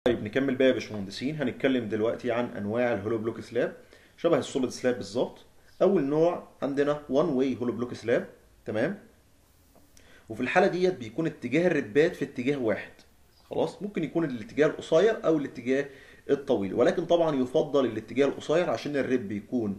طيب نكمل بقى يا باشمهندسين هنتكلم دلوقتي عن انواع الهولو بلوك سلاب شبه السوليد سلاب بالظبط اول نوع عندنا وان واي هولو بلوك سلاب تمام وفي الحاله ديت بيكون اتجاه الربات في اتجاه واحد خلاص ممكن يكون الاتجاه القصير او الاتجاه الطويل ولكن طبعا يفضل الاتجاه القصير عشان الرب بيكون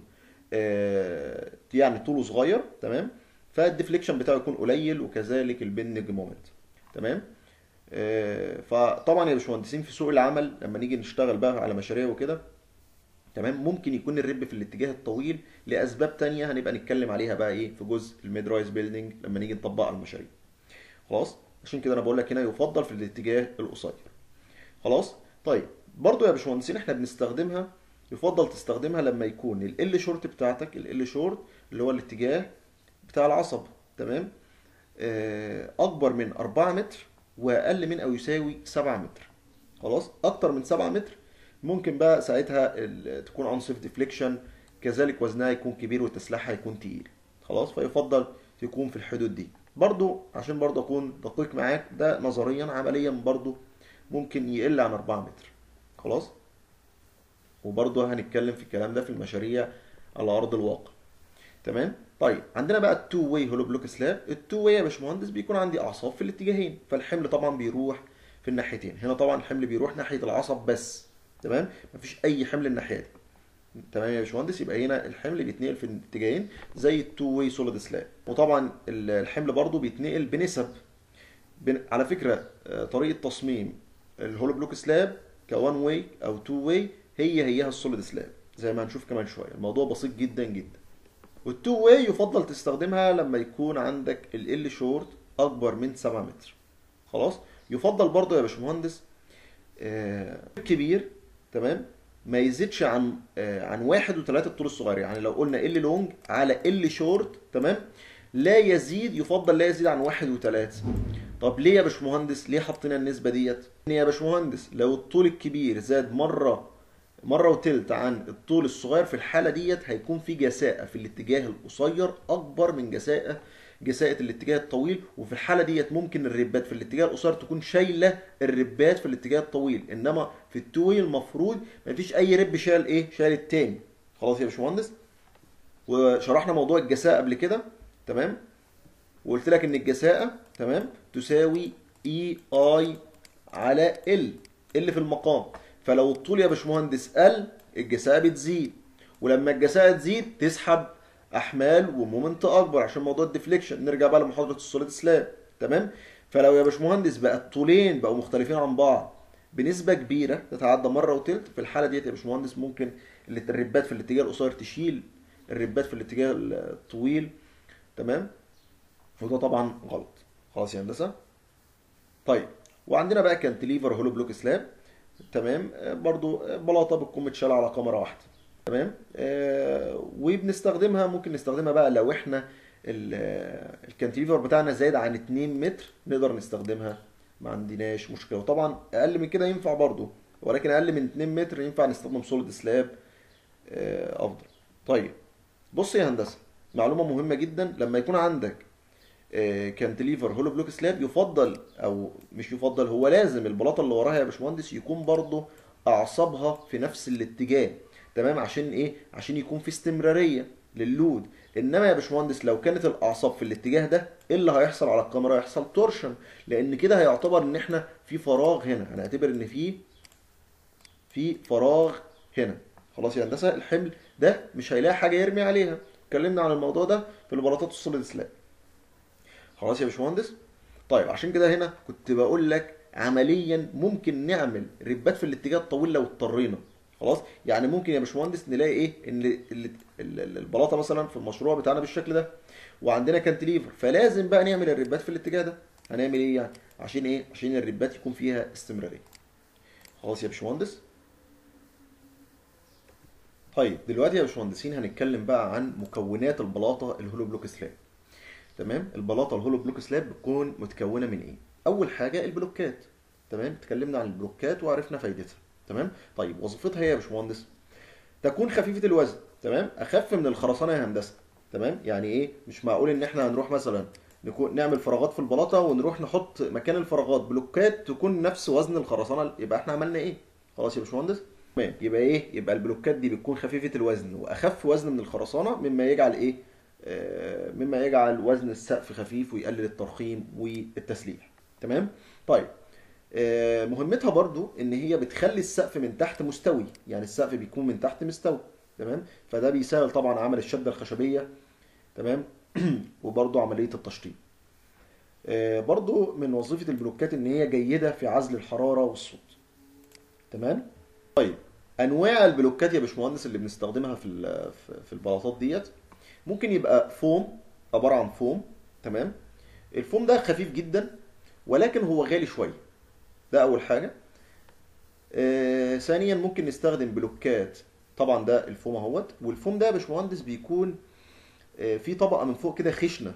آه يعني طوله صغير تمام فالديفليكشن بتاعه يكون قليل وكذلك البنج مومنت تمام آه، فطبعا يا باشمهندسين في سوق العمل لما نيجي نشتغل بقى على مشاريع وكده تمام ممكن يكون الرب في الاتجاه الطويل لاسباب تانية هنبقى نتكلم عليها بقى ايه في جزء الميد رايز بيلدينج لما نيجي نطبقها على المشاريع خلاص عشان كده انا بقول لك هنا يفضل في الاتجاه القصير خلاص طيب برضو يا باشمهندسين احنا بنستخدمها يفضل تستخدمها لما يكون ال شورت بتاعتك ال شورت اللي هو الاتجاه بتاع العصب تمام آه، اكبر من 4 متر واقل من او يساوي 7 متر خلاص اكتر من 7 متر ممكن بقى ساعتها ال- تكون انصف ديفليكشن كذلك وزنها يكون كبير وتسليحها يكون تقيل خلاص فيفضل تكون في الحدود دي برضو عشان برضو اكون دقيق معاك ده نظريا عمليا برضو ممكن يقل عن 4 متر خلاص وبرضو هنتكلم في الكلام ده في المشاريع على ارض الواقع تمام طيب عندنا بقى التو واي هولو بلوك سلاب التو واي يا باشمهندس بيكون عندي اعصاب في الاتجاهين فالحمل طبعا بيروح في الناحيتين هنا طبعا الحمل بيروح ناحيه العصب بس تمام مفيش اي حمل الناحيه دي تمام يا باشمهندس يبقى هنا الحمل بيتنقل في الاتجاهين زي التو واي سوليد سلاب وطبعا ال- الحمل برضو بيتنقل بنسب بن... على فكره آه، طريقه تصميم الهولو بلوك سلاب كوان واي او تو واي هي هيها السوليد سلاب زي ما هنشوف كمان شويه الموضوع بسيط جدا جدا والتو واي يفضل تستخدمها لما يكون عندك ال شورت اكبر من 7 متر خلاص يفضل برضه يا باشمهندس آه، كبير تمام ما يزيدش عن آه، عن واحد وثلاثة الطول الصغير يعني لو قلنا ال لونج على ال شورت تمام لا يزيد يفضل لا يزيد عن واحد وثلاثة طب ليه يا باشمهندس ليه حطينا النسبة ديت يا باشمهندس لو الطول الكبير زاد مرة مرة وتلت عن الطول الصغير في الحالة ديت هيكون في جساءة في الاتجاه القصير أكبر من جساءة جساءة الاتجاه الطويل وفي الحالة ديت ممكن الربات في الاتجاه القصير تكون شايلة الربات في الاتجاه الطويل إنما في التوي المفروض مفيش أي رب شايل إيه شايل التاني خلاص يا باشمهندس وشرحنا موضوع الجساء قبل كده تمام وقلت لك ان الجساءة تمام تساوي اي اي على ال ال في المقام فلو الطول يا باشمهندس قل الجساءة بتزيد ولما الجساءة تزيد تسحب احمال ومومنت اكبر عشان موضوع الديفليكشن نرجع بقى لمحاضرة السوليد سلاب تمام فلو يا باشمهندس بقى الطولين بقوا مختلفين عن بعض بنسبة كبيرة تتعدى مرة وتلت في الحالة ديت يا باشمهندس ممكن الربات في الاتجاه القصير تشيل الربات في الاتجاه الطويل تمام وده طبعا غلط خلاص يا هندسه طيب وعندنا بقى كانتليفر هولو بلوك سلاب تمام آه، برضو آه، بلاطه بتكون متشاله على كاميرا واحده تمام آه وبنستخدمها ممكن نستخدمها بقى لو احنا ال- آه، الكانتليفر بتاعنا زايد عن 2 متر نقدر نستخدمها ما عندناش مشكله وطبعا اقل من كده ينفع برضو ولكن اقل من 2 متر ينفع نستخدم سوليد سلاب آه افضل طيب بص يا هندسه معلومه مهمه جدا لما يكون عندك آه، كانتليفر هولو بلوك سلاب يفضل او مش يفضل هو لازم البلاطه اللي وراها يا باشمهندس يكون برضه اعصابها في نفس الاتجاه تمام عشان ايه عشان يكون في استمراريه للود انما يا باشمهندس لو كانت الاعصاب في الاتجاه ده ايه اللي هيحصل على الكاميرا هيحصل تورشن لان كده هيعتبر ان احنا في فراغ هنا هنعتبر ان في في فراغ هنا خلاص يا هندسه الحمل ده مش هيلاقي حاجه يرمي عليها اتكلمنا عن الموضوع ده في البلاطات السوليد سلاب خلاص يا باشمهندس طيب عشان كده هنا كنت بقول لك عمليا ممكن نعمل ربات في الاتجاه الطويل لو اضطرينا خلاص يعني ممكن يا باشمهندس نلاقي ايه ان ال- ال- ال- البلاطه مثلا في المشروع بتاعنا بالشكل ده وعندنا كانتليفر فلازم بقى نعمل الربات في الاتجاه ده هنعمل ايه يعني عشان ايه عشان الربات يكون فيها استمراريه خلاص يا باشمهندس طيب دلوقتي يا باشمهندسين هنتكلم بقى عن مكونات البلاطه الهولو بلوك سلاب تمام البلاطه الهولو بلوك سلاب بتكون متكونه من ايه اول حاجه البلوكات تمام اتكلمنا عن البلوكات وعرفنا فايدتها تمام طيب وظيفتها ايه يا باشمهندس تكون خفيفه الوزن تمام اخف من الخرسانه يا هندسه تمام يعني ايه مش معقول ان احنا هنروح مثلا نكون نعمل فراغات في البلاطه ونروح نحط مكان الفراغات بلوكات تكون نفس وزن الخرسانه يبقى احنا عملنا ايه خلاص يا باشمهندس تمام يبقى ايه يبقى البلوكات دي بتكون خفيفه الوزن واخف وزن من الخرسانه مما يجعل ايه آه، مما يجعل وزن السقف خفيف ويقلل الترخيم والتسليح تمام طيب آه، مهمتها برضو ان هي بتخلي السقف من تحت مستوي يعني السقف بيكون من تحت مستوي تمام فده بيسهل طبعا عمل الشده الخشبيه تمام وبرضو عمليه التشطيب آه، برضو من وظيفه البلوكات ان هي جيده في عزل الحراره والصوت تمام طيب انواع البلوكات يا باشمهندس اللي بنستخدمها في ال- في- في البلاطات ديت ممكن يبقى فوم عباره عن فوم تمام الفوم ده خفيف جدا ولكن هو غالي شويه ده اول حاجه آه ثانيا ممكن نستخدم بلوكات طبعا ده الفوم اهوت والفوم ده يا باشمهندس بيكون آه في طبقه من فوق كده خشنه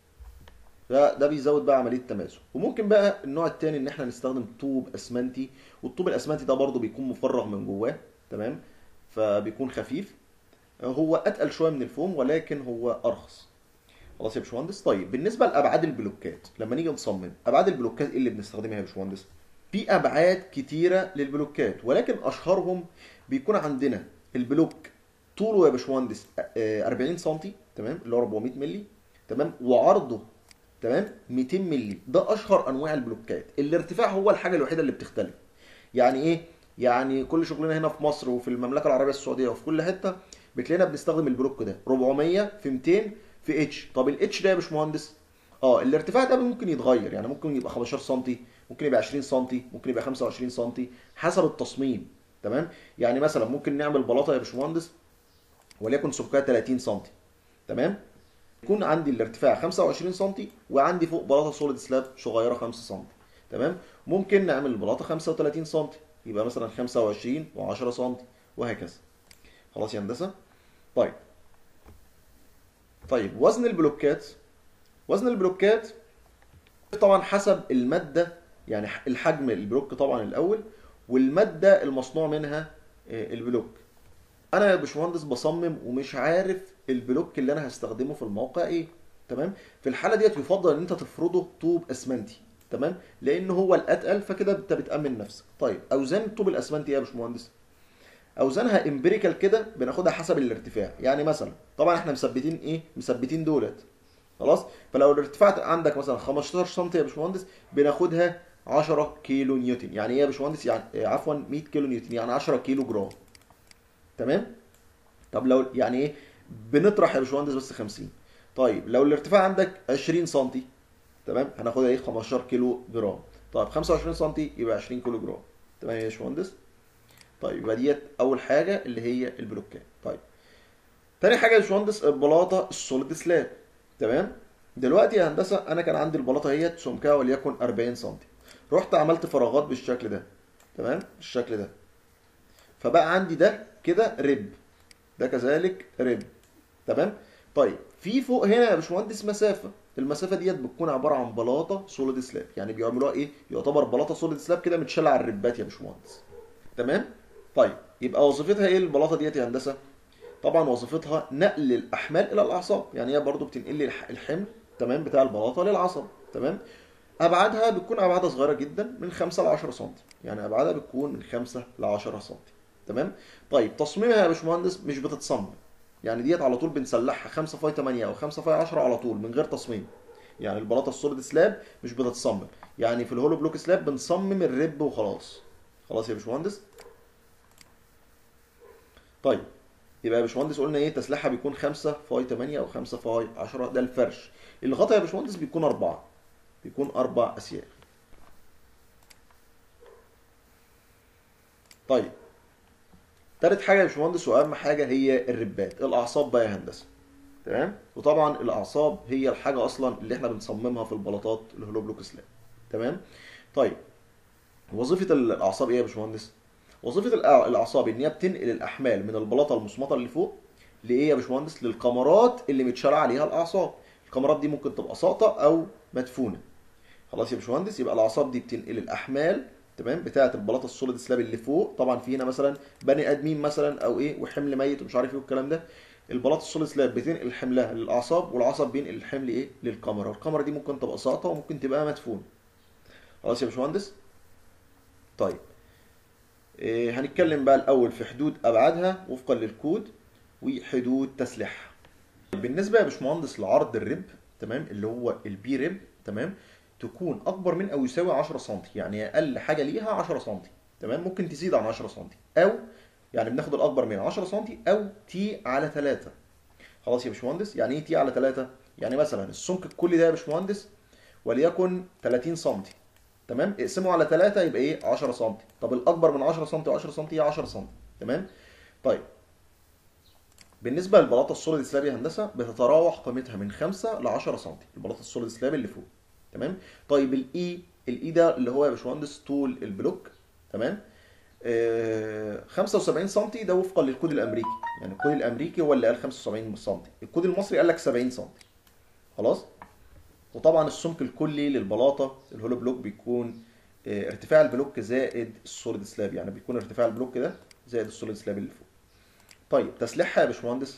ده ده بيزود بقى عمليه التماسك وممكن بقى النوع التاني ان احنا نستخدم طوب اسمنتي والطوب الاسمنتي ده برضو بيكون مفرغ من جواه تمام فبيكون خفيف هو اتقل شويه من الفوم ولكن هو ارخص خلاص يا باشمهندس طيب بالنسبه لابعاد البلوكات لما نيجي نصمم ابعاد البلوكات ايه اللي بنستخدمها يا باشمهندس في ابعاد كتيره للبلوكات ولكن اشهرهم بيكون عندنا البلوك طوله يا باشمهندس آه، 40 سم تمام اللي هو 400 مللي تمام وعرضه تمام 200 مللي ده اشهر انواع البلوكات الارتفاع هو الحاجه الوحيده اللي بتختلف يعني ايه يعني كل شغلنا هنا في مصر وفي المملكه العربيه السعوديه وفي كل حته بتلاقينا بنستخدم البلوك ده 400 في 200 في اتش طب الاتش ده يا باشمهندس اه الارتفاع ده ممكن يتغير يعني ممكن يبقى 15 سم ممكن يبقى 20 سم ممكن يبقى 25 سم حسب التصميم تمام يعني مثلا ممكن نعمل بلاطه يا باشمهندس وليكن سمكها 30 سم تمام يكون عندي الارتفاع 25 سم وعندي فوق بلاطه سوليد سلاب صغيره 5 سم تمام ممكن نعمل البلاطه 35 سم يبقى مثلا 25 و10 سم وهكذا خلاص يا هندسه طيب طيب وزن البلوكات وزن البلوكات طبعا حسب الماده يعني الحجم البلوك طبعا الاول والماده المصنوع منها آه، البلوك انا يا باشمهندس بصمم ومش عارف البلوك اللي انا هستخدمه في الموقع ايه تمام في الحاله ديت يفضل ان انت تفرضه طوب اسمنتي تمام لان هو الاتقل فكده انت بتامن نفسك طيب اوزان الطوب الاسمنتي ايه يا باشمهندس اوزانها امبيريكال كده بناخدها حسب الارتفاع يعني مثلا طبعا احنا مثبتين ايه مثبتين دولت خلاص فلو الارتفاع عندك مثلا 15 سم يا باشمهندس بناخدها 10 كيلو نيوتن يعني ايه يا باشمهندس يعني آه، عفوا 100 كيلو نيوتن يعني 10 كيلو جرام تمام طب لو يعني ايه بنطرح يا باشمهندس بس 50 طيب لو الارتفاع عندك 20 سم تمام هناخدها ايه 15 كيلو جرام طيب 25 سم يبقى 20 كيلو جرام تمام يا باشمهندس طيب يبقى ديت اول حاجه اللي هي البلوكات طيب تاني حاجه يا باشمهندس البلاطه السوليد سلاب تمام دلوقتي يا هندسه انا كان عندي البلاطه اهيت سمكها وليكن 40 سم رحت عملت فراغات بالشكل ده تمام بالشكل ده فبقى عندي ده كده ريب ده كذلك ريب تمام طيب في فوق هنا يا باشمهندس مسافه المسافه ديت بتكون عباره عن بلاطه سوليد سلاب يعني بيعملوها ايه يعتبر بلاطه سوليد سلاب كده متشاله على الربات يا باشمهندس تمام طيب يبقى وظيفتها ايه البلاطه ديت يا هندسه طبعا وظيفتها نقل الاحمال الى الاعصاب يعني هي برضو بتنقل لي الح- الحمل تمام بتاع البلاطه للعصب تمام ابعادها بتكون ابعادها صغيره جدا من 5 ل 10 سم يعني ابعادها بتكون من 5 ل 10 سم تمام طيب تصميمها يا باشمهندس مش بتتصمم يعني ديت على طول بنسلحها 5 فاي 8 او 5 فاي 10 على طول من غير تصميم يعني البلاطه السوليد سلاب مش بتتصمم يعني في الهولو بلوك سلاب بنصمم الرب وخلاص خلاص يا باشمهندس طيب يبقى يا باشمهندس قلنا ايه تسليحها بيكون 5 فاي 8 او 5 فاي 10 ده الفرش الغطا يا باشمهندس بيكون أربعة بيكون أربع أسياخ طيب تالت حاجة يا باشمهندس وأهم حاجة هي الربات الأعصاب بقى يا هندسة تمام وطبعا الأعصاب هي الحاجة أصلا اللي احنا بنصممها في البلاطات الهولو بلوك سلاب تمام طيب وظيفة الأعصاب إيه يا باشمهندس؟ وظيفة الأع- الأعصاب إن هي بتنقل الأحمال من البلاطة المصمطة اللي فوق لإيه يا باشمهندس؟ للكمرات اللي متشال عليها الأعصاب الكمرات دي ممكن تبقى ساقطة أو مدفونة خلاص يا باشمهندس يبقى الأعصاب دي بتنقل الأحمال تمام بتاعة البلاطة السوليد سلاب اللي فوق طبعا في هنا مثلا بني آدمين مثلا أو إيه وحمل ميت ومش عارف إيه والكلام ده البلاط السوليد سلاب بتنقل حملها للاعصاب والاعصاب بينقل الحمل ايه للكاميرا الكاميرا دي ممكن تبقى ساقطه وممكن تبقى مدفونه خلاص يا باشمهندس طيب إيه هنتكلم بقى الاول في حدود ابعادها وفقا للكود وحدود تسليحها بالنسبه يا باشمهندس لعرض الرب تمام اللي هو البي رب تمام تكون اكبر من او يساوي 10 سم يعني اقل حاجه ليها 10 سم تمام ممكن تزيد عن 10 سم او يعني بناخد الاكبر من 10 سم او تي على 3 خلاص يا باشمهندس يعني ايه تي على 3 يعني مثلا السمك الكلي ده يا باشمهندس وليكن 30 سم تمام اقسمه على 3 يبقى ايه 10 سم طب الاكبر من 10 سم و10 سم هي 10 سم تمام طيب بالنسبه للبلاطه السوليد سلاب يا هندسه بتتراوح قيمتها من 5 ل 10 سم البلاطه السوليد سلاب اللي فوق تمام طيب الاي الاي ده اللي هو يا باشمهندس طول البلوك تمام آه 75 سم ده وفقا للكود الامريكي يعني الكود الامريكي هو اللي قال 75 سم الكود المصري قال لك 70 سم خلاص وطبعا السمك الكلي للبلاطه الهولو بلوك بيكون آه ارتفاع البلوك زائد السوليد سلاب يعني بيكون ارتفاع البلوك ده زائد السوليد سلاب اللي فوق طيب تسليحها يا باشمهندس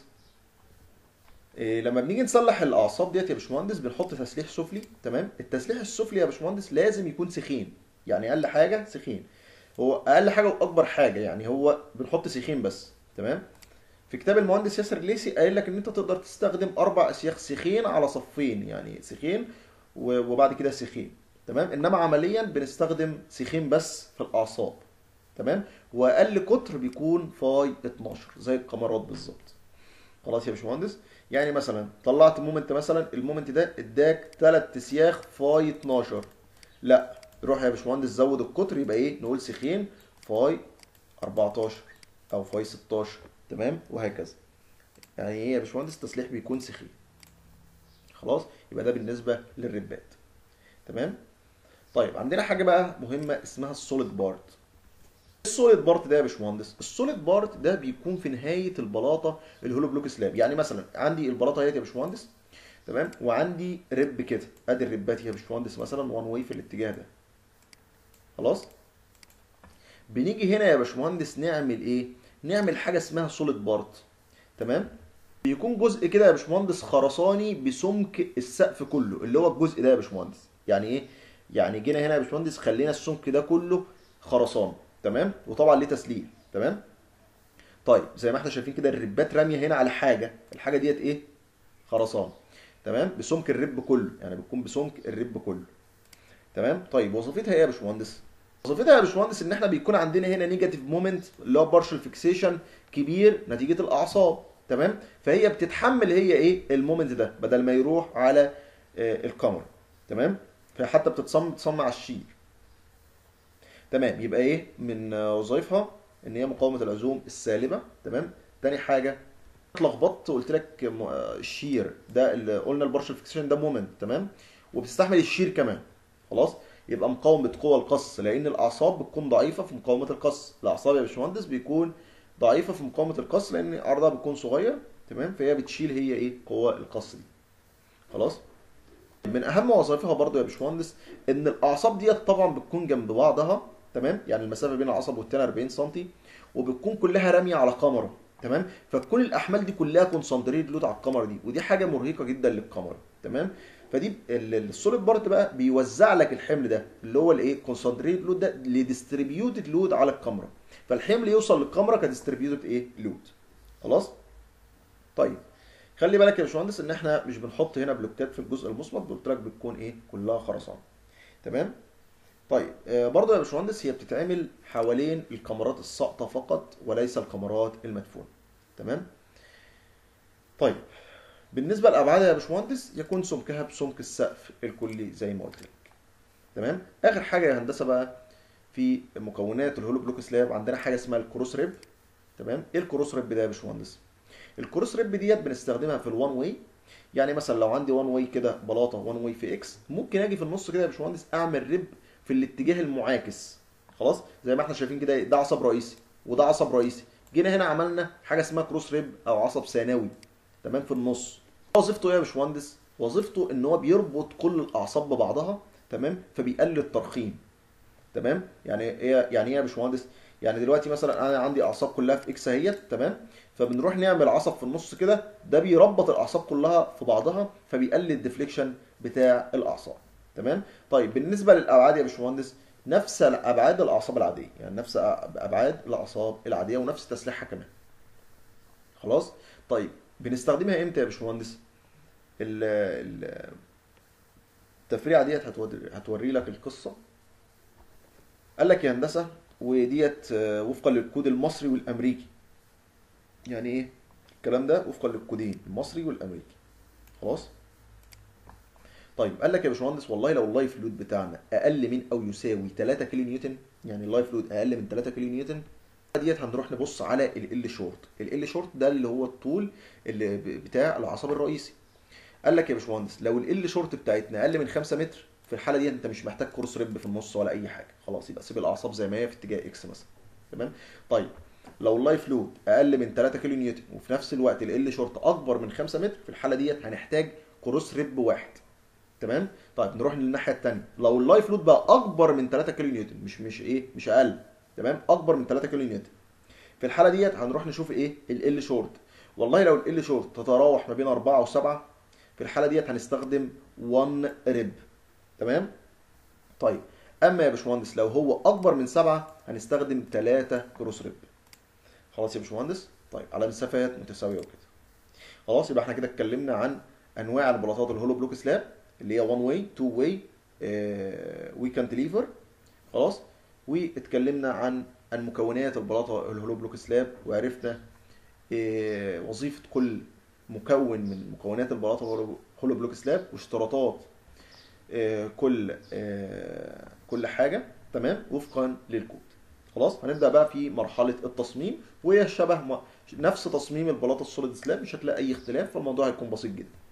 إيه لما بنيجي نصلح الاعصاب ديت يا باشمهندس بنحط تسليح سفلي تمام التسليح السفلي يا باشمهندس لازم يكون سخين يعني اقل حاجه سخين هو اقل حاجه واكبر حاجه يعني هو بنحط سخين بس تمام في كتاب المهندس ياسر ليسي قايل لك ان انت تقدر تستخدم اربع اسياخ سخين على صفين يعني سخين وبعد كده سخين تمام انما عمليا بنستخدم سخين بس في الاعصاب تمام واقل قطر بيكون فاي 12 زي الكاميرات بالظبط خلاص يا باشمهندس يعني مثلا طلعت مومنت مثلا المومنت ده اداك 3 سياخ فاي 12 لا روح يا باشمهندس زود القطر يبقى ايه نقول سخين فاي 14 او فاي 16 تمام وهكذا يعني ايه يا باشمهندس التسليح بيكون سخين خلاص يبقى ده بالنسبه للربات تمام طيب عندنا حاجه بقى مهمه اسمها السوليد بارت السوليد بارت ده يا باشمهندس السوليد بارت ده بيكون في نهايه البلاطه الهولو بلوك سلاب يعني مثلا عندي البلاطه اهيت يا باشمهندس تمام وعندي رب كده ادي الربات يا باشمهندس مثلا وان واي في الاتجاه ده خلاص بنيجي هنا يا باشمهندس نعمل ايه نعمل حاجه اسمها سوليد بارت تمام بيكون جزء كده يا باشمهندس خرساني بسمك السقف كله اللي هو الجزء ده يا باشمهندس يعني ايه يعني جينا هنا يا باشمهندس خلينا السمك ده كله خرسان تمام وطبعا ليه تسليح تمام طيب زي ما احنا شايفين كده الربات راميه هنا على حاجه الحاجه ديت ايه خرسان تمام بسمك الرب كله يعني بتكون بسمك الرب كله تمام طيب وظيفتها ايه يا باشمهندس وظيفتها يا باشمهندس ان احنا بيكون عندنا هنا نيجاتيف مومنت اللي هو بارشل فيكسيشن كبير نتيجه الاعصاب تمام فهي بتتحمل هي ايه المومنت ده بدل ما يروح على آه الكاميرا تمام فحتى بتتصمم بتصمم على الشير تمام يبقى ايه من وظائفها ان هي مقاومه العزوم السالبه تمام تاني حاجه اتلخبطت وقلت لك الشير ده اللي قلنا البارشل فيكسيشن ده مومنت تمام وبتستحمل الشير كمان خلاص يبقى مقاومه قوى القص لان الاعصاب بتكون ضعيفه في مقاومه القص الاعصاب يا باشمهندس بيكون ضعيفه في مقاومه القص لان عرضها بيكون صغير تمام فهي بتشيل هي ايه قوى القص دي خلاص من اهم وظائفها برضو يا باشمهندس ان الاعصاب ديت طبعا بتكون جنب بعضها تمام يعني المسافه بين العصب والتاني 40 سم وبتكون كلها راميه على كاميرا تمام فتكون الاحمال دي كلها كونسنتريت لود على الكاميرا دي ودي حاجه مرهقه جدا للكاميرا تمام فدي السوليد بارت بقى بيوزع لك الحمل ده اللي هو الايه كونسنتريت لود ده لديستريبيوتد لود على الكاميرا فالحمل يوصل للكاميرا كديستريبيوتد ايه لود خلاص طيب خلي بالك يا باشمهندس ان احنا مش بنحط هنا بلوكات في الجزء المصمت قلت لك بتكون ايه كلها خرسانه تمام طيب آه برضه يا باشمهندس هي بتتعمل حوالين الكاميرات الساقطه فقط وليس الكاميرات المدفونه تمام طيب بالنسبه لابعادها يا باشمهندس يكون سمكها بسمك السقف الكلي زي ما قلت لك تمام اخر حاجه يا هندسه بقى في مكونات الهولو بلوك سلاب عندنا حاجه اسمها الكروس ريب تمام ايه الكروس ريب ده يا باشمهندس الكروس ريب ديت بنستخدمها في الوان واي يعني مثلا لو عندي وان واي كده بلاطه وان واي في اكس ممكن اجي في النص كده يا باشمهندس اعمل ريب في الاتجاه المعاكس خلاص زي ما احنا شايفين كده ده عصب رئيسي وده عصب رئيسي جينا هنا عملنا حاجه اسمها كروس ريب او عصب ثانوي تمام في النص وظيفته ايه يا باشمهندس وظيفته ان هو بيربط كل الاعصاب ببعضها تمام فبيقلل الترخيم تمام يعني ايه يعني ايه يا باشمهندس يعني دلوقتي مثلا انا عندي اعصاب كلها في اكس اهيت تمام فبنروح نعمل عصب في النص كده ده بيربط الاعصاب كلها في بعضها فبيقلل الديفليكشن بتاع الاعصاب تمام طيب بالنسبه للابعاد يا باشمهندس نفس ابعاد الاعصاب العاديه يعني نفس ابعاد الاعصاب العاديه ونفس تسليحها كمان خلاص طيب بنستخدمها امتى يا باشمهندس ال- ال- التفريعه ديت هتوري, هتوري لك القصه قال لك يا هندسه وديت آه، وفقا للكود المصري والامريكي يعني ايه الكلام ده وفقا للكودين المصري والامريكي خلاص طيب قال لك يا باشمهندس والله لو اللايف لود بتاعنا اقل من او يساوي 3 كيلو نيوتن يعني اللايف لود اقل من 3 كيلو نيوتن ديت هنروح نبص على ال شورت ال شورت ده اللي هو الطول اللي ب- بتاع العصب الرئيسي قال لك يا باشمهندس لو ال شورت بتاعتنا اقل من 5 متر في الحاله دي انت مش محتاج كورس ريب في النص ولا اي حاجه خلاص يبقى سيب الاعصاب زي ما هي في اتجاه اكس مثلا تمام طيب لو اللايف لود اقل من 3 كيلو نيوتن وفي نفس الوقت ال شورت اكبر من 5 متر في الحاله ديت هنحتاج كروس ريب واحد تمام طيب نروح للناحيه الثانيه لو اللايف لود بقى اكبر من 3 كيلو نيوتن مش مش ايه مش اقل تمام اكبر من 3 كيلو نيوتن في الحاله ديت هنروح نشوف ايه ال شورت والله لو ال شورت تتراوح ما بين 4 و7 في الحاله ديت هنستخدم 1 ريب تمام طيب اما يا باشمهندس لو هو اكبر من 7 هنستخدم 3 كروس ريب خلاص يا باشمهندس طيب على مسافات متساويه وكده خلاص يبقى احنا كده اتكلمنا عن انواع البلاطات الهولو بلوك سلاب اللي هي 1 واي 2 واي وي كانتليفر خلاص واتكلمنا عن عن مكونات البلاطه الهولو بلوك سلاب وعرفنا آه، وظيفه كل مكون من مكونات البلاطه الهولو بلوك سلاب واشتراطات آه، كل آه، كل حاجه تمام وفقا للكود خلاص هنبدا بقى في مرحله التصميم وهي شبه ما- نفس تصميم البلاطه السوليد سلاب مش هتلاقي اي اختلاف فالموضوع هيكون بسيط جدا